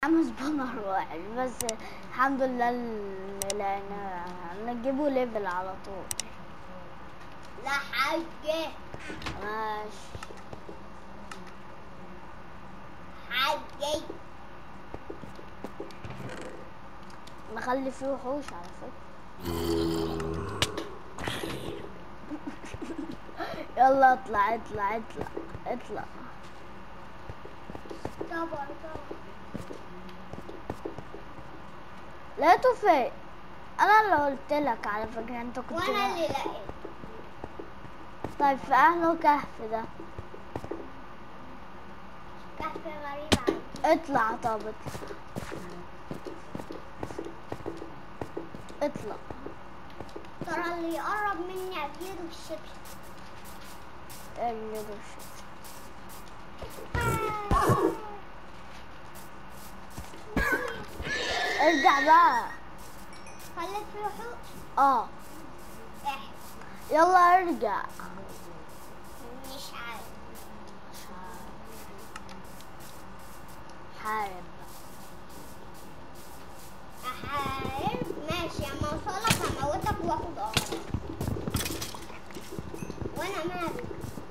خمس بنر واحد بس الحمد لله ال- لقينا نجيبه ليفل على طول لا حاجة ماشي حاجة نخلي فيه وحوش على فكرة يلا اطلع اطلع اطلع اطلع طبعا طبعا لقيته فين انا اللي قلت لك على فكرة انت كنت وانا رايح. اللي لقيت طيب في اهله كهف ده كهف غريب عني اطلع طب اطلع اطلع ترى اللي يقرب مني اجيله بالشبشب اجلد وش ارجع بقى خليت فيه وحوش اه احنا يلا ارجع مش عارف مش عارف. حارب احارب ماشي اما اوصلك هموتك واخد امرك وانا مالي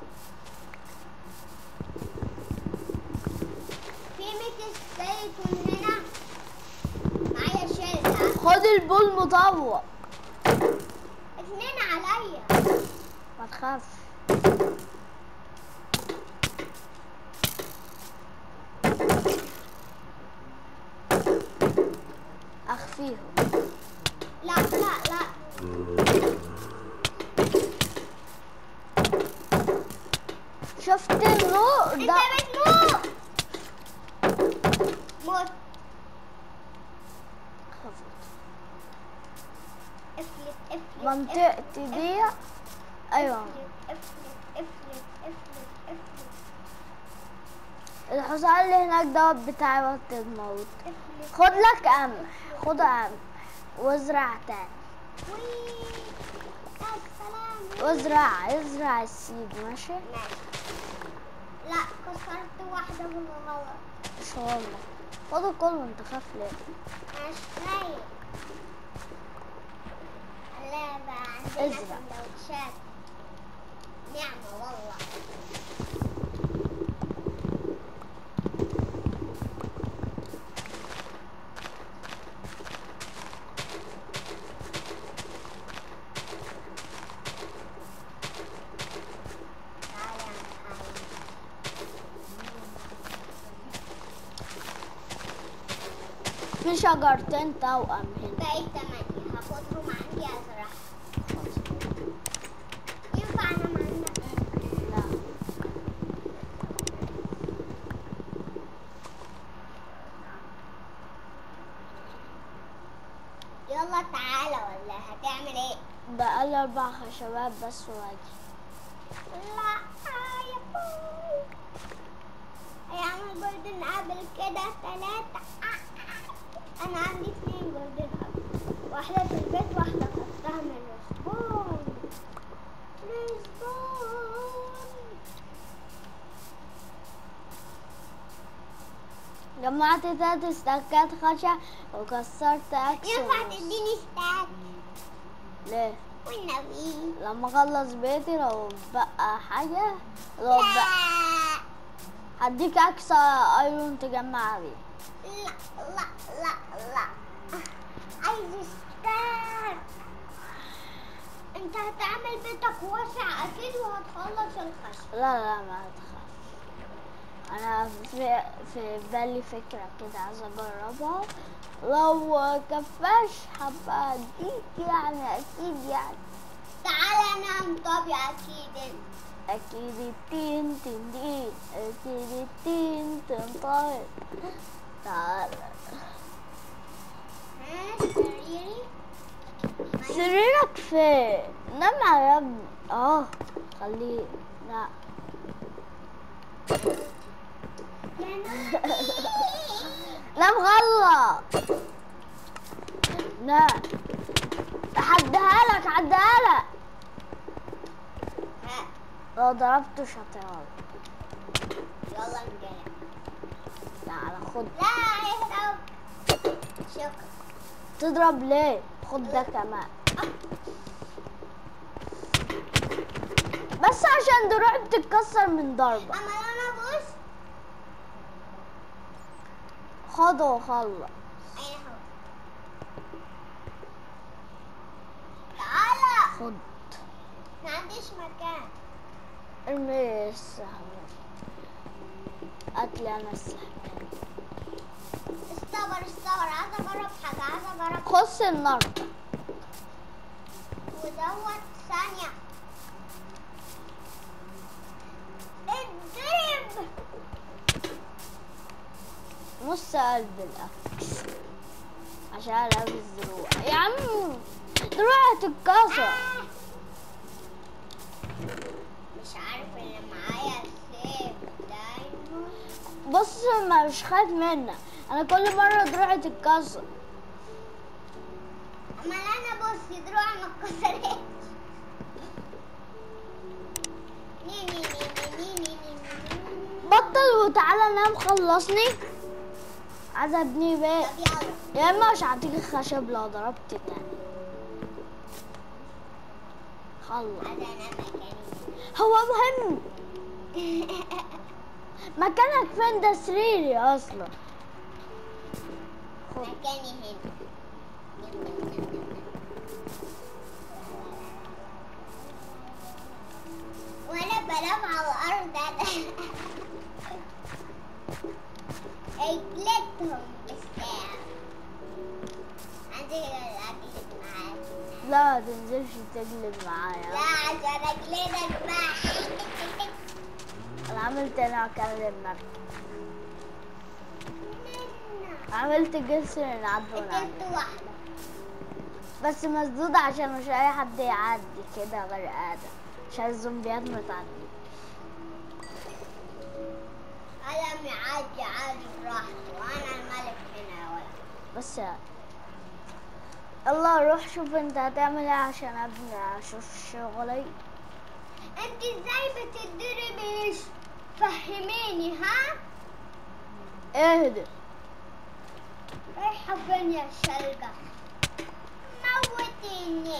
في ميت ستيت هنا معايا شلة خد البول مطوق اتنين عليا ما تخافش اخفيهم لا لا لا شفت النور انت ده بتموت موت خفت. افلت افلت منطقتي دي ايوه افلت افلت افلت افلت الحصان اللي هناك دوت بتاعي وقت الموت افلت خد لك قمح خد قمح وازرع تاني وي يا سلام وازرع ازرع السيد ماشي ماشي لا كسرت واحدة بالغلط مش والله خده كله انت خاف ليه مش رايق لا بقى عندنا ازرق. سندوتشات نعمة والله تعالى يا محمد. في شجرتين توأم هنا باقي تمانية هاخدهم عندي أزرعهم ينفع أنا ما عندك لا يلا تعالى ولا هتعمل ايه؟ بقى اربع خشبات بس واجي لا يا بوي هيعمل جولدن ابل كده ثلاثة انا عندي اثنين جولدن ابل واحدة في البيت واحدة خدتها من السبون السبون جمعت تلات استكات خشب وكسرت اكس ينفع ونص. تديني ستاك ليه والنبي لما اخلص بيتي لو بقى حاجة لو بقى لا هديك اكس ايرون تجمع بيه لا لا لا لا عايز ستاك انت هتعمل بيتك واسع اكيد وهتخلص الخشب لا لا ما تخاف انا في في بالي فكرة كده عايز اجربها لو كفاش حبة اديك يعني اكيد يعني تعالى نام طب يا اكيد انت. اكيد التين تين تين اكيد التين تين طيب تعال ها سريري سريرك فين نام على ابني اه خليه لا نام غلط نام هعديها لك هعديها لك ها لو ضربته شطيان يلا نجرب تعالى خد لا يهدى تضرب ليه خد ده كمان بس عشان دروعي بتتكسر من ضربة اما انا بص خده وخلص اين هو تعالى خد ما عنديش مكان ارمي السهم قتلي انا السهم استبر استبر عايزه اجرب حاجه عايزه اجرب خص النار ودوت ثانيه اضرب نص قلب الاكس عشان لابس دروع يا عم دروعي هتتكسر آه. مش عارف اللي معايا السيف دايما بص ما مش خايف منك انا كل مره دروعي تتكسر اما انا بص دروعي ما اتكسرتش ني ني ني ني ني ني ني بطل وتعالى نام خلصني عايز ابني بيت طب يلا يا اما مش هعطيك الخشب لو ضربت تاني خلص عايزه انام مكاني هو مهم مكانك فين ده سريري اصلا خد مكاني هنا وانا بنام على الارض انا اجلدهم بالساعة عندي اجلد معاك لا ما تنزلش تجلب لا معايا عشان اجلدك بقى انا عملت انا اكلم مركب عملت جسر نعدي ونعدي قتلت واحدة بس مسدود عشان مش اي حد يعدي كده غير ادم عشان الزومبيات ما تعدي قلم يعدي عادي براحته وانا الملك هنا يا ولد بس يلا روح شوف انت هتعمل ايه عشان ابني اشوف شغلي انت ازاي بتتدربي فهميني ها اهدى رايحة فين يا شلقة موتيني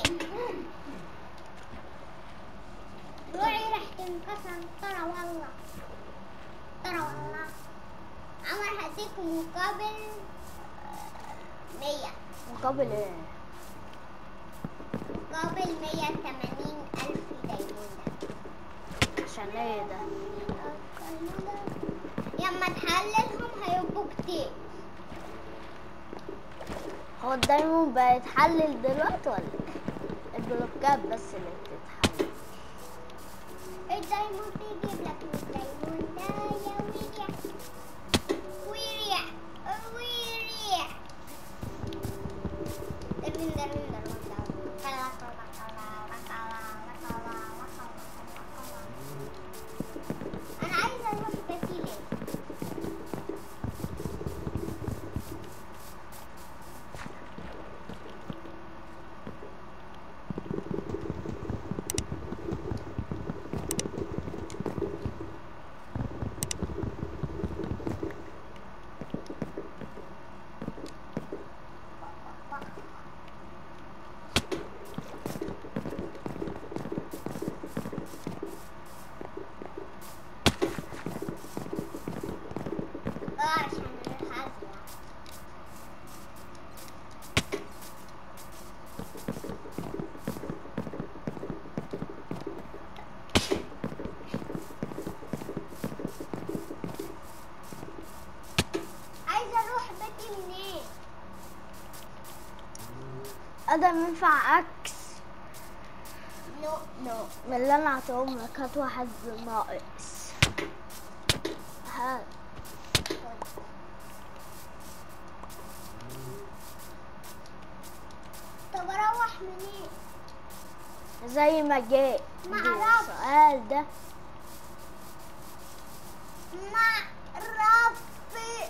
روحي راح تنقسم ترى والله ترى والله عمر هديك مقابل آه، مية مقابل ايه مقابل مية وثمانين ألف دايموند عشان ايه ده لما تحللهم هيبقوا كتير هو الدايموند بقى يتحلل دلوقتي ولا ايه البلوكات بس اللي بتتحلل الدايموند بيجيب لك الدايموند ده يا ويريع ويريع ويريع دربين دربين دربين أنا عايزة أروح كتيلة اه عشان اروح ازرع عايزه اروح بيتي منين ادم ينفع عكس نو نو من اللي انا اعطيهم لك هات واحد ناقص هات طب اروح منين زي ما جاء ما دي أعرفش. السؤال ده ما رفش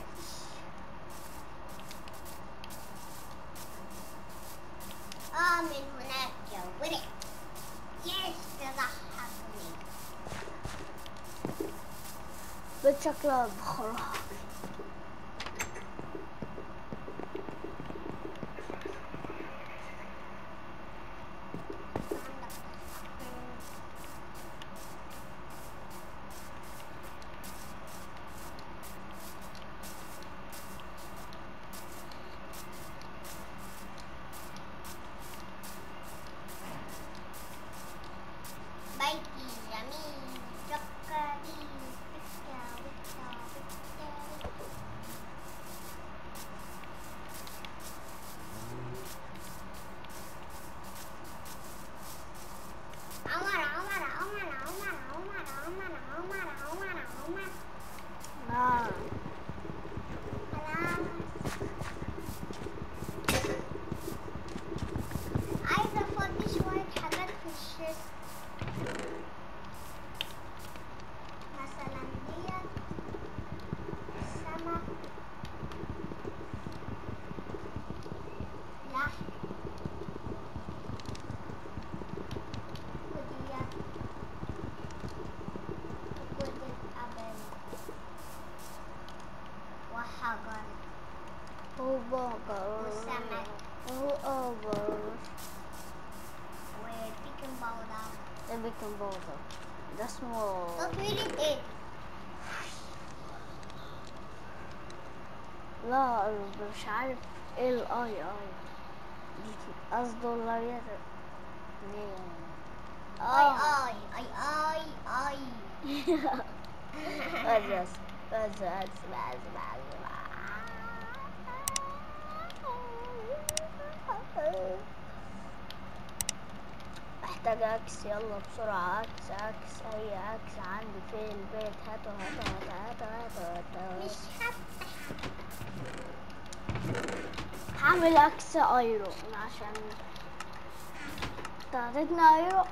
اه من هناك يا ورع ليش تضحكني بشكل خرافي هو بابا والسمك. هو اوفر وبيكنج باودر ده بيكنج باودر ده اسمه تطويلة ايه؟ لا مش عارف ايه الاي اي دي قصده لا اي اي اي اي اي بس بس بس بس بس محتاج اكس يلا بسرعة اكس اكس اي اكس عندي في البيت هاتوا هاتوا هاتوا هاتوا هاتوا مش هاتوا هفتح هعمل اكس ايرون عشان تعطيتنا ايرون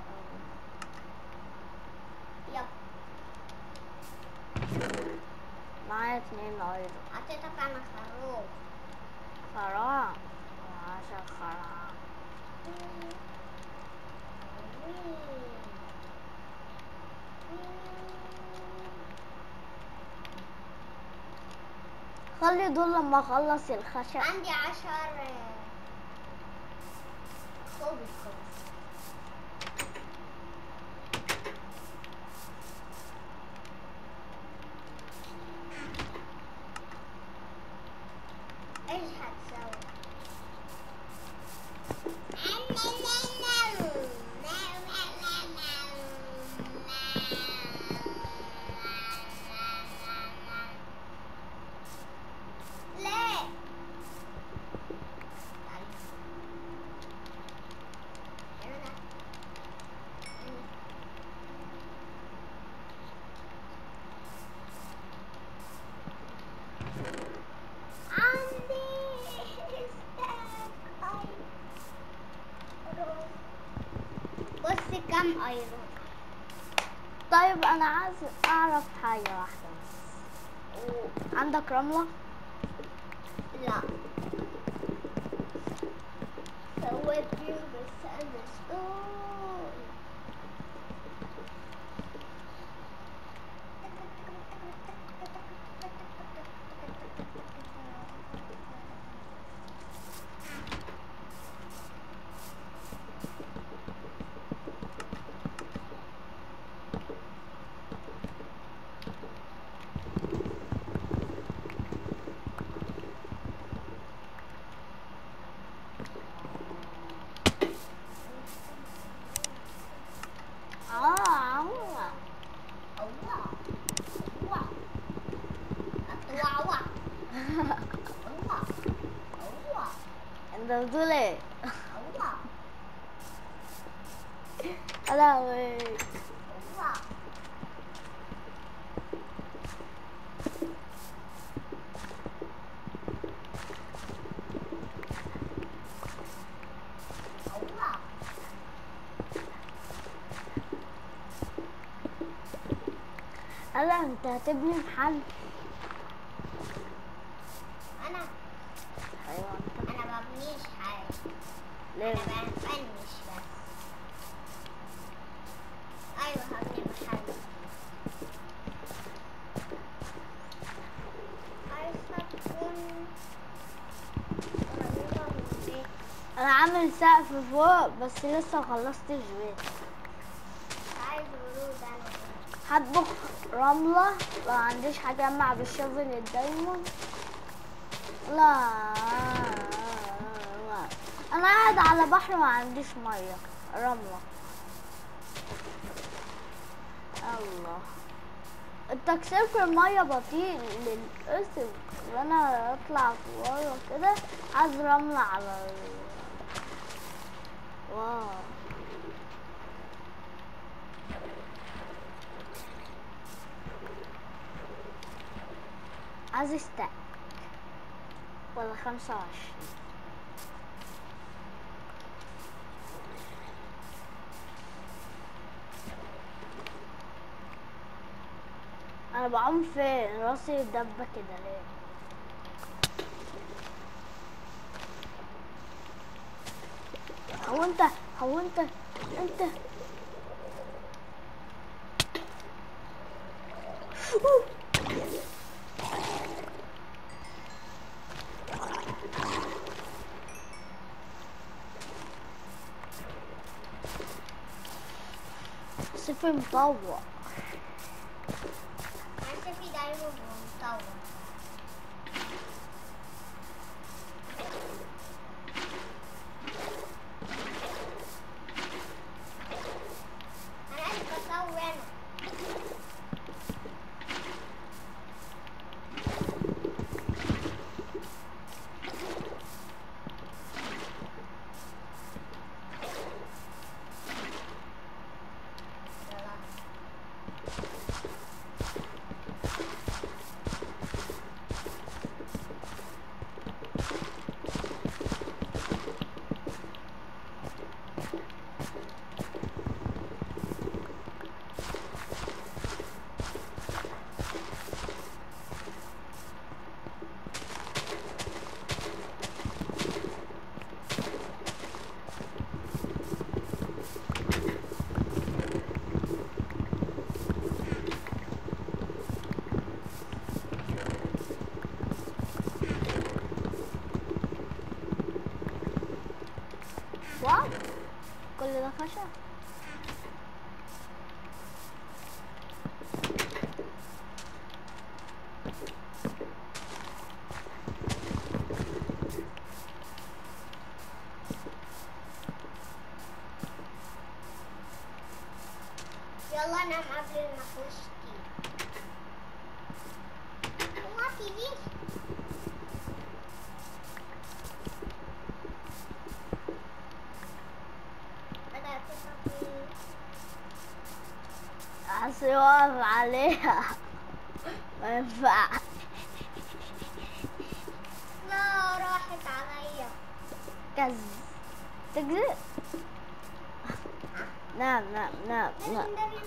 يب معايا اتنين ايرون عطيتك انا خروف خرام عشان خرام خلي دول لما اخلص الخشب عندي عشر خبز خبز ايش هتسوي؟ ليه؟ تعالي. هنا. هنا. عندي ستاك ايرون بص كم ايرون طيب انا عايز اعرف حاجة واحدة بس عندك رملة لا سويت بيهم بس انا مسؤول اه عموما الله الله الله الله الله انت بتقول ايه الله يا لهوي الله الله هلا انت هتبني محل انا ايوه انت انا ما ببنيش حاجه ليه انا بفنش بس ايوه هبني محل عايزة تكون قريبة من البيت انا عامل سقف فوق بس لسه مخلصتش بيت عايز ورود انا هطبخ رملة لو عنديش حاجة اجمع بالشوفل الدايموند لا لا انا قاعد على بحر ما عنديش مية رملة الله انت كسبت المية بطيء للأسف وانا اطلع ورا كده عايز رملة على ال... واو عايز ستاك ولا خمسة وعشرين انا بعوم فين راسي دبة كده ليه هو انت هو انت انت سيفي مطوع انت في دايما مطور انا عايز اصور انا يلا. واو كل ده خشب يلا نام قبل ما اخش ما تجيش بدأت تصفي عايز يقف عليها ما ينفعش لا راحت عليا كز تكذب نعم نعم نعم نعم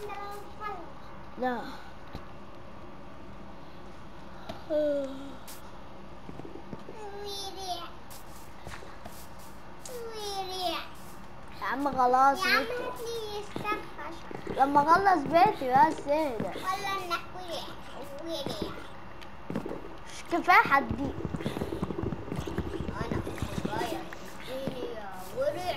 لا ويريع ويريع يا عم خلاص يا عم بيتي. هاتلي يستخش لما اخلص بيتي بس اهدى ولا انك ويريع ويريع مش كفايه حدي انا صغير ويريع وريع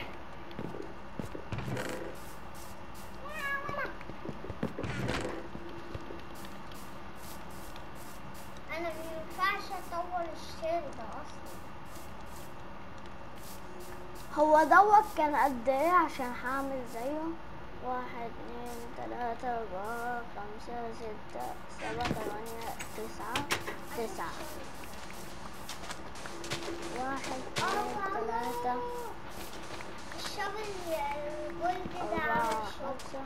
انا مينفعش اطور الشير ده اصلا هو دوت كان قد ايه عشان هعمل زيه واحد اتنين تلاتة أربعة خمسة ستة سبعة تمانية تسعة تسعة واحد اتنين تلاتة الشغل الجولد ده أربعة عامل شغل خمسة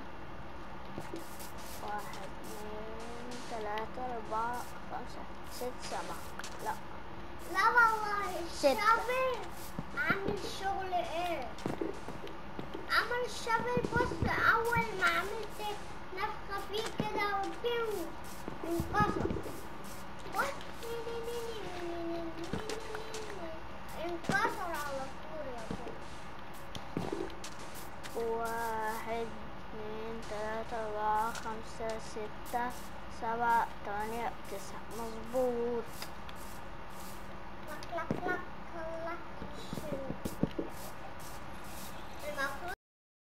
واحد اتنين تلاتة أربعة خمسة ست سبعة لا لا والله ستة. الشغل عامل شغل ايه عمل الشغل بص اول ما عملت نفخة فيه كده وبيو انكسر بص انكسر على طول يا بابا واحد اتنين تلاتة أربعة خمسة ستة سبعة تمانية تسعة مظبوط